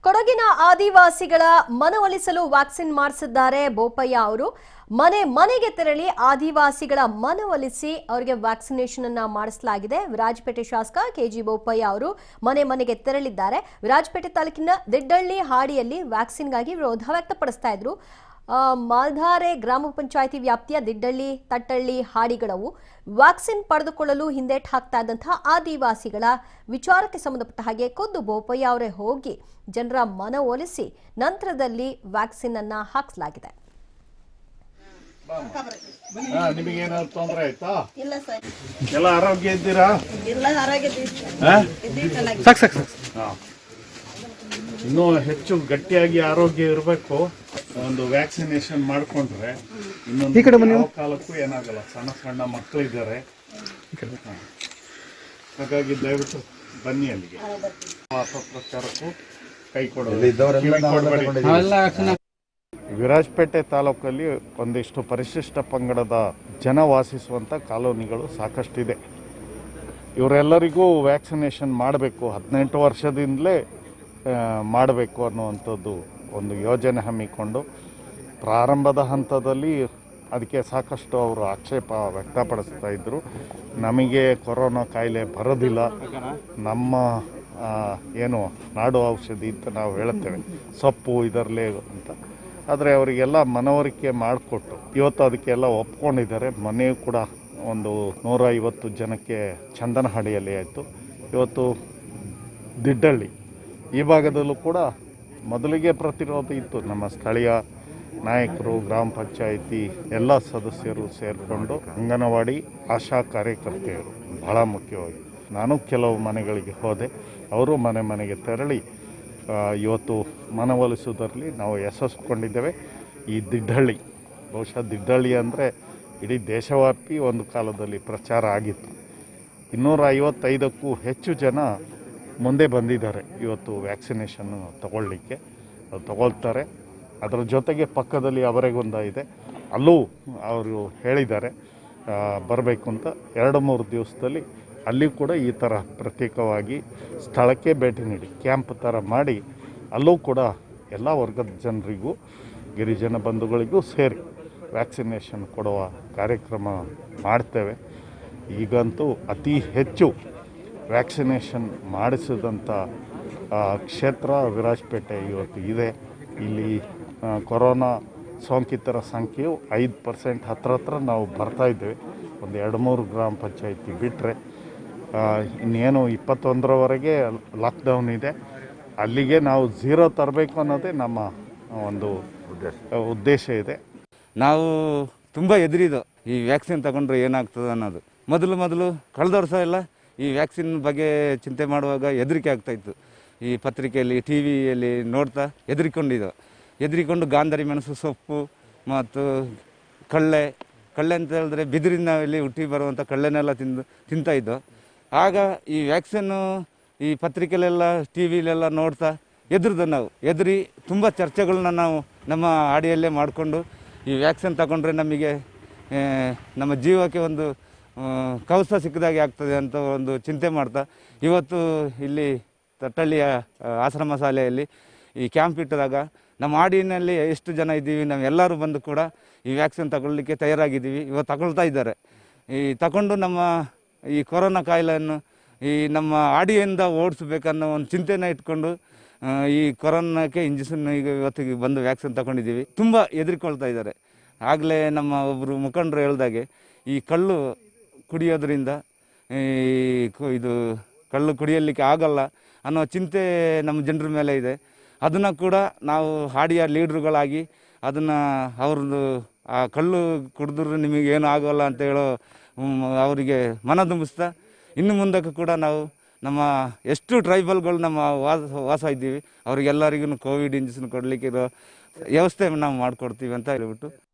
ಕೊಡಗಿನ ಆದಿವಾಸಿಗಳ ಮನವೊಲಿಸಲು ವ್ಯಾಕ್ಸಿನ್ ಮಾಡಿಸಿದ್ದಾರೆ ಬೋಪಯ್ಯ ಅವರು ಮನೆ ಮನೆಗೆ ತೆರಳಿ ಆದಿವಾಸಿಗಳ ಮನವೊಲಿಸಿ ಅವರಿಗೆ ವ್ಯಾಕ್ಸಿನೇಷನ್ ಅನ್ನ ಮಾಡಿಸಲಾಗಿದೆ ವಿರಾಜಪೇಟೆ ಶಾಸಕ ಕೆಜಿ ಬೋಪಯ್ಯ ಅವರು ಮನೆ ಮನೆಗೆ ತೆರಳಿದ್ದಾರೆ ವಿರಾಜಪೇಟೆ ತಾಲೂಕಿನ ದಿಡ್ಡಳ್ಳಿ ಹಾಡಿಯಲ್ಲಿ ವ್ಯಾಕ್ಸಿನ್ಗಾಗಿ ವಿರೋಧ ವ್ಯಕ್ತಪಡಿಸ್ತಾ ಇದ್ರು ಆ, ಮಾಲ್ಧಾರೆ ಗ್ರಾಮ ಪಂಚಾಯಿತಿ ವ್ಯಾಪ್ತಿಯ ದಿಡ್ಡಳ್ಳಿ ತಟ್ಟಳ್ಳಿ ಹಾಡಿಗಳವು ವ್ಯಾಕ್ಸಿನ್ ಪಡೆದುಕೊಳ್ಳಲು ಹಿಂದೇಟ್ ಹಾಕ್ತಾ ಇದ್ದಂತಹ ಆದಿವಾಸಿಗಳ ವಿಚಾರಕ್ಕೆ ಸಂಬಂಧಪಟ್ಟ ಹಾಗೆ ಖುದ್ದು ಬೋಪಯ್ಯ ಅವರೇ ಹೋಗಿ ಜನರ ಮನವೊಲಿಸಿ ನಂತರದಲ್ಲಿ ವ್ಯಾಕ್ಸಿನ್ ಅನ್ನ ಹಾಕಿಸಲಾಗಿದೆ ಹಾ ನಿಮಗೇನಾದ್ರು ತೊಂದರೆ ಆಯ್ತಾ ಇಲ್ಲ ಸರ್ ಎಲ್ಲ ಆರೋಗ್ಯ ಇದ್ದೀರಾ ಇಲ್ಲ ಆರೋಗ್ಯ ಹಾ? ಸಾಕು ಸಾಕು ಸಾಕು ಹಾ. ಇನ್ನೂ ಹೆಚ್ಚು ಗಟ್ಟಿಯಾಗಿ ಆರೋಗ್ಯ ಇರಬೇಕು ಒಂದು ವ್ಯಾಕ್ಸಿನೇಷನ್ ಮಾಡ್ಕೊಂಡ್ರೆ ಇನ್ನೊಂದು ಯಾವ ಕಾಲಕ್ಕೂ ಏನಾಗಲ್ಲ ಸಣ್ಣ ಸಣ್ಣ ಮಕ್ಕಳಿದ್ದಾರೆ ಹಾ. ಹಾಗಾಗಿ ದಯವಿಟ್ಟು ಬನ್ನಿ ಅಲ್ಲಿಗೆ ಪ್ರಚಾರಕ್ಕೂ ಕೈ ಕೊಡೋದು ಕಿವಿ ಕೊಡ್ಬೇಡಿ. ವಿರಾಜಪೇಟೆ ತಾಲೂಕಲ್ಲಿ ಒಂದಿಷ್ಟು ಪರಿಶಿಷ್ಟ ಪಂಗಡದ ಜನ ವಾಸಿಸುವಂಥ ಕಾಲೋನಿಗಳು ಸಾಕಷ್ಟಿದೆ ಇವರೆಲ್ಲರಿಗೂ ವ್ಯಾಕ್ಸಿನೇಷನ್ ಮಾಡಬೇಕು ಹದಿನೆಂಟು ವರ್ಷದಿಂದಲೇ ಮಾಡಬೇಕು ಅನ್ನುವಂಥದ್ದು ಒಂದು ಯೋಜನೆ ಹಮ್ಮಿಕೊಂಡು ಪ್ರಾರಂಭದ ಹಂತದಲ್ಲಿ ಅದಕ್ಕೆ ಸಾಕಷ್ಟು ಅವರು ಆಕ್ಷೇಪ ವ್ಯಕ್ತಪಡಿಸ್ತಾ ಇದ್ದರು ನಮಗೆ ಕೊರೋನಾ ಕಾಯಿಲೆ ಬರೋದಿಲ್ಲ ನಮ್ಮ ಆ, ಏನು ನಾಡು ಔಷಧಿ ಅಂತ ನಾವು ಹೇಳ್ತೇವೆ ಸೊಪ್ಪು ಇದರಲ್ಲೇ ಅಂತ ಆದರೆ ಅವರಿಗೆಲ್ಲ ಮನವರಿಕೆ ಮಾಡಿಕೊಟ್ಟು ಇವತ್ತು ಅದಕ್ಕೆಲ್ಲ ಒಪ್ಕೊಂಡಿದ್ದಾರೆ ಮೊನ್ನೆಯೂ ಕೂಡ ಒಂದು ನೂರ ಐವತ್ತು ಜನಕ್ಕೆ ಚಂದನಹಳ್ಳಿಯಲ್ಲಿ ಆಯಿತು ಇವತ್ತು ದಿಡ್ಡಳ್ಳಿ ಈ ಭಾಗದಲ್ಲೂ ಕೂಡ ಮೊದಲಿಗೆ ಪ್ರತಿರೋಧ ಇತ್ತು ನಮ್ಮ ಸ್ಥಳೀಯ ನಾಯಕರು ಗ್ರಾಮ ಪಂಚಾಯಿತಿ ಎಲ್ಲ ಸದಸ್ಯರು ಸೇರಿಕೊಂಡು ಅಂಗನವಾಡಿ ಆಶಾ ಕಾರ್ಯಕರ್ತೆಯರು ಬಹಳ ಮುಖ್ಯವಾಗಿ ನಾನು ಕೆಲವು ಮನೆಗಳಿಗೆ ಹೋದೆ ಅವರು ಮನೆ ಮನೆಗೆ ತೆರಳಿ ಆ, ಇವತ್ತು ಮನವೊಲಿಸುವುದರಲ್ಲಿ ನಾವು ಯಶಸ್ಸುಕೊಂಡಿದ್ದೇವೆ ಈ ದಿಡ್ಡಳ್ಳಿ ಬಹುಶಃ ದಿಡ್ಡಳ್ಳಿ ಅಂದರೆ ಇಡೀ ದೇಶವ್ಯಾಪಿ ಒಂದು ಕಾಲದಲ್ಲಿ ಪ್ರಚಾರ ಆಗಿತ್ತು ಇನ್ನೂರ ಐವತ್ತೈದಕ್ಕೂ ಹೆಚ್ಚು ಜನ ಮುಂದೆ ಬಂದಿದ್ದಾರೆ ಇವತ್ತು ವ್ಯಾಕ್ಸಿನೇಷನ್ ತಗೊಳ್ಳಿಕ್ಕೆ ಅದು ತಗೊಳ್ತಾರೆ ಅದರ ಜೊತೆಗೆ ಪಕ್ಕದಲ್ಲಿ ಅವರೆಗೊಂದ ಇದೆ ಅಲ್ಲೂ ಅವರು ಹೇಳಿದ್ದಾರೆ ಬರಬೇಕು ಅಂತ ಎರಡು ಮೂರು ದಿವಸದಲ್ಲಿ ಅಲ್ಲಿ ಕೂಡ ಈ ಥರ ಪ್ರತ್ಯೇಕವಾಗಿ ಸ್ಥಳಕ್ಕೆ ಭೇಟಿ ನೀಡಿ ಕ್ಯಾಂಪ್ ಥರ ಮಾಡಿ ಅಲ್ಲೂ ಕೂಡ ಎಲ್ಲ ವರ್ಗದ ಜನರಿಗೂ ಗಿರಿಜನ ಬಂಧುಗಳಿಗೂ ಸೇರಿ ವ್ಯಾಕ್ಸಿನೇಷನ್ ಕೊಡುವ ಕಾರ್ಯಕ್ರಮ ಮಾಡ್ತೇವೆ ಈಗಂತೂ ಅತಿ ಹೆಚ್ಚು ವ್ಯಾಕ್ಸಿನೇಷನ್ ಮಾಡಿಸಿದಂಥ ಆ, ಕ್ಷೇತ್ರ ವಿರಾಜಪೇಟೆ ಇವತ್ತು ಇದೆ ಇಲ್ಲಿ ಆ, ಕೊರೋನಾ ಸೋಂಕಿತರ ಸಂಖ್ಯೆಯು ಐದು ಪರ್ಸೆಂಟ್ ಹತ್ರ ಹತ್ರ ನಾವು ಬರ್ತಾ ಇದ್ದೇವೆ ಒಂದು ಎರಡು ಮೂರು ಗ್ರಾಮ ಪಂಚಾಯಿತಿ ಬಿಟ್ಟರೆ ಇನ್ನೇನು ಇಪ್ಪತ್ತೊಂದರವರೆಗೆ ಲಾಕ್ಡೌನ್ ಇದೆ ಅಲ್ಲಿಗೆ ನಾವು ಝೀರೋ ತರಬೇಕು ಅನ್ನೋದೇ ನಮ್ಮ ಒಂದು ಉದ್ದೇಶ ಇದೆ ನಾವು ತುಂಬ ಎದುರಿದು ಈ ವ್ಯಾಕ್ಸಿನ್ ತಗೊಂಡ್ರೆ ಏನಾಗ್ತದೆ ಅನ್ನೋದು ಮೊದಲು ಮೊದಲು ಕಳೆದ ವರ್ಷ ಎಲ್ಲ ಈ ವ್ಯಾಕ್ಸಿನ್ ಬಗ್ಗೆ ಚಿಂತೆ ಮಾಡುವಾಗ ಹೆದರಿಕೆ ಆಗ್ತಾಯಿತ್ತು ಈ ಪತ್ರಿಕೆಯಲ್ಲಿ ಟಿ ವಿಯಲ್ಲಿ ನೋಡ್ತಾ ಹೆದರಿಕೊಂಡಿದ್ದು ಹೆದರಿಕೊಂಡು ಗಾಂಧಾರಿ ಮೆಣಸು ಸೊಪ್ಪು ಮತ್ತು ಕಳ್ಳೆ ಕಳ್ಳೆ ಅಂತ ಹೇಳಿದ್ರೆ ಬಿದಿರಿನಲ್ಲಿ ಹುಟ್ಟಿ ಬರುವಂಥ ಕಳ್ಳೆನೆಲ್ಲ ತಿಂದು ತಿಂತಾ ಇದ್ದು ಆಗ ಈ ವ್ಯಾಕ್ಸಿನ್ನು ಈ ಪತ್ರಿಕೆಲೆಲ್ಲ ಟಿ ವಿಲೆಲ್ಲ ನೋಡ್ತಾ ಎದುರ್ದು ನಾವು ಎದುರಿ ತುಂಬ ಚರ್ಚೆಗಳನ್ನ ನಾವು ನಮ್ಮ ಆಡಿಯಲ್ಲೇ ಮಾಡಿಕೊಂಡು ಈ ವ್ಯಾಕ್ಸಿನ್ ತಗೊಂಡ್ರೆ ನಮಗೆ ಆ, ನಮ್ಮ ಜೀವಕ್ಕೆ ಒಂದು ಆ, ಕವಸ ಸಿಕ್ಕಿದಾಗೆ ಆಗ್ತದೆ ಅಂತ ಒಂದು ಚಿಂತೆ ಮಾಡ್ತಾ ಇವತ್ತು ಇಲ್ಲಿ ತಟ್ಟಳ್ಳಿಯ ಆ, ಆಶ್ರಮ ಶಾಲೆಯಲ್ಲಿ ಈ ಕ್ಯಾಂಪ್ ಇಟ್ಟಿದಾಗ ನಮ್ಮ ಆಡಿನಲ್ಲಿ ಎಷ್ಟು ಜನ ಇದ್ದೀವಿ ನಾವೆಲ್ಲರೂ ಬಂದು ಕೂಡ ಈ ವ್ಯಾಕ್ಸಿನ್ ತಗೊಳ್ಳಿಕ್ಕೆ ತಯಾರಾಗಿದ್ದೀವಿ ಇವತ್ತು ತಗೊಳ್ತಾ ಇದ್ದಾರೆ ಈ ತಗೊಂಡು ನಮ್ಮ ಈ ಕೊರೋನಾ ಕಾಯಿಲೆಯನ್ನು ಈ ನಮ್ಮ ಆಡಿಯಿಂದ ಓಡಿಸ್ಬೇಕನ್ನೋ ಒಂದು ಚಿಂತೆನ ಇಟ್ಕೊಂಡು ಆ, ಈ ಕೊರೋನಾಕ್ಕೆ ಇಂಜೆಕ್ಷನ್ ಈಗ ಇವತ್ತಿಗೆ ಬಂದು ವ್ಯಾಕ್ಸಿನ್ ತಗೊಂಡಿದ್ದೀವಿ ತುಂಬ ಹೆದರ್ಕೊಳ್ತಾ ಇದ್ದಾರೆ ಆಗಲೇ ನಮ್ಮ ಒಬ್ಬರು ಮುಖಂಡರು ಹೇಳ್ದಾಗೆ ಈ ಕಳ್ಳು ಕುಡಿಯೋದ್ರಿಂದ ಈ ಕು- ಇದು ಕಳ್ಳು ಕುಡಿಯಲಿಕ್ಕೆ ಆಗಲ್ಲ ಅನ್ನೋ ಚಿಂತೆ ನಮ್ಮ ಜನರ ಮೇಲೆ ಇದೆ ಅದನ್ನು ಕೂಡ ನಾವು ಹಾಡಿಯ ಲೀಡ್ರುಗಳಾಗಿ ಅದನ್ನು ಅವ್ರದ್ದು ಆ ಕಳ್ಳು ಕುಡಿದ್ರು ನಿಮಗೆ ಏನೂ ಆಗೋಲ್ಲ ಅಂತ ಹೇಳೋ ಹ್ಮ್, ಅವರಿಗೆ ಮನ ತುಂಬಿಸ್ತಾ ಇನ್ನು ಮುಂದಕ್ಕೆ ಕೂಡ ನಾವು ನಮ್ಮ ಎಷ್ಟು ಟ್ರೈಬಲ್ಗಳು ನಮ್ಮ ವಾಸ ವಾಸ ಇದ್ದೀವಿ ಅವರಿಗೆಲ್ಲರಿಗೂ ಕೋವಿಡ್ ಇಂಜೆಕ್ಷನ್ ಕೊಡಲಿಕ್ಕೆ ಇರೋ ವ್ಯವಸ್ಥೆ ನಾವು ಮಾಡಿಕೊಡ್ತೀವಿ ಅಂತ ಹೇಳ್ಬಿಟ್ಟು